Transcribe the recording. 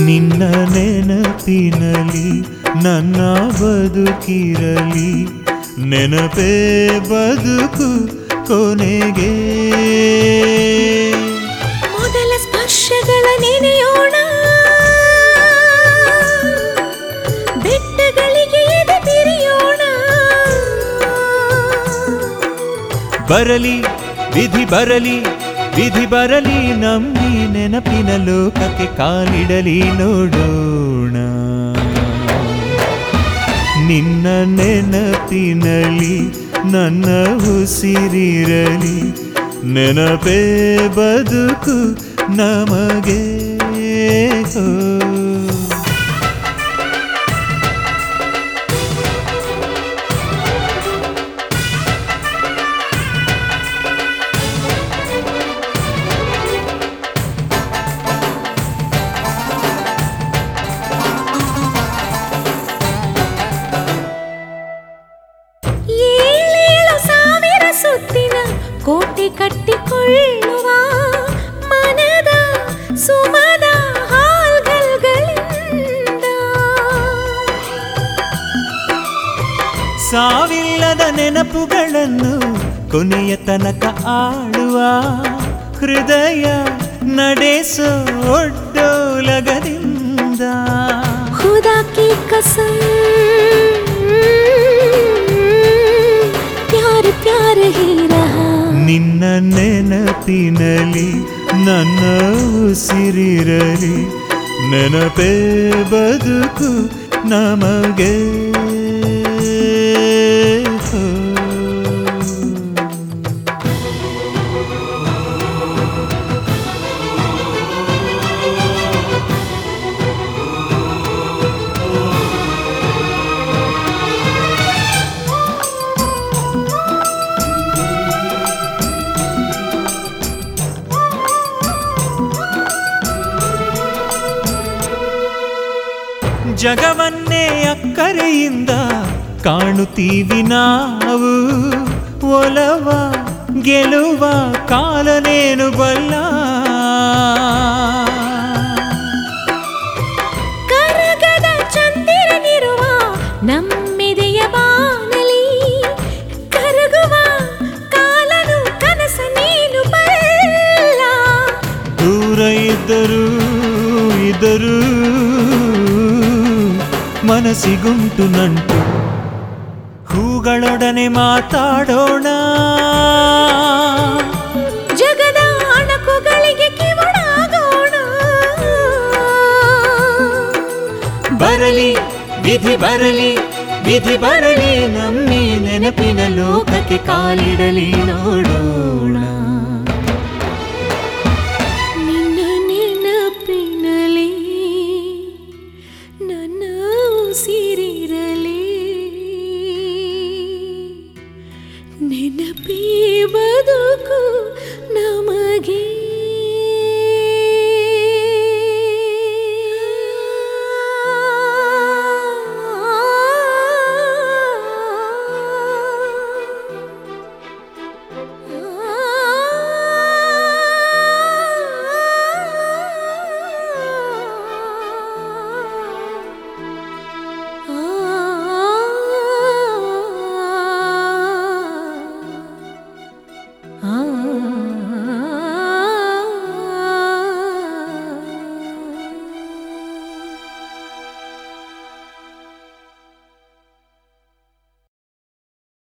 ನಿನ್ನ ನೆನಪಿನಲಿ ನನ್ನ ಬದುಕಿರಲಿ ನೆನಪೇ ಬದುಕು ಕೊನೆಗೆ ಮೊದಲ ಸ್ಪರ್ಶಗಳ ನೆನೆಯೋಣ ಬೆಟ್ಟಗಳಿಗೆ ಎದೆ ಬಿರಿಯೋಣ ಬರಲಿ ವಿಧಿ ಬರಲಿ ವಿಧಿ ಬರಲಿ ನಮ್ಮಿ ನೆನಪಿನ ಲೋಕಕ್ಕೆ ಕಾಲಿಡಲಿ ನೋಡೋಣ ನಿನ್ನ ನೆನಪಿನಲಿ ನನ್ನ ಉಸಿರಿರಲಿ ನೆನಪೇ ಬದುಕು ನಮಗೆ ಹೋ. ಏಳೇಳು ಸಾವಿರ ಸುತ್ತಿನ ಕೋಟೆ ಕಟ್ಟಿಕೊಳ್ಳುವ ಮನದ ಸುಮದ ಹಾಲ್ಗಲ್ಗಳಿಂದ ಸಾವಿಲ್ಲದ ನೆನಪುಗಳನ್ನು ಕೊನೆಯ ತನಕ ಆಳುವ ಹೃದಯ ನಡೆಸೋ ಒಡ್ಡೋಲಗದಿಂದ खुदा की कसम प्यार प्यार ही रहा ನಿನ್ನ ನೆನಪಿನಲಿ ನನ್ನ ಉಸಿರಿರಲಿ ನೆನಪೇ ಬದುಕು ನಮಗೆ ಹೋ. ಜಗವನ್ನೇ ಅಕ್ಕರೆಯಿಂದ ಕಾಣುತ್ತೀವಿ ನಾವು ಒಲವ ಗೆಲುವ ಕಾಲನೇನು ಬಲ್ಲ ಕರಗದ ಚಂದಿರನಿರುವ ನಮ್ಮೆದೆಯ ಬಾನಲಿ ಕರಗುವ ಕಾಲನು ಕನಸ ನೀನು ಬಲ್ಲ ದೂರ ಇದ್ದರೂ ಇದ್ದರೂ ಮನಸ್ಸಿಗುಂಟು ನಂಟು ಹೂಗಳೊಡನೆ ಮಾತಾಡೋಣ ಜಗದ ಅಣಕುಗಳಿಗೆ ಕಿವುಡಾಗೋಣ ಬರಲಿ ವಿಧಿ ಬರಲಿ ವಿಧಿ ಬರಲಿ ನಮ್ಮಿ ನೆನಪಿನ ಲೋಕಕ್ಕೆ ಕಾಲಿಡಲಿ ನೋಡೋಣ ನಿನ್ನ ನೆನಪಿನಲಿ ನನ್ನ ಉಸಿರಿರಲಿ ನೆನಪೇ ಬದುಕು ನಮಗೆ ಆ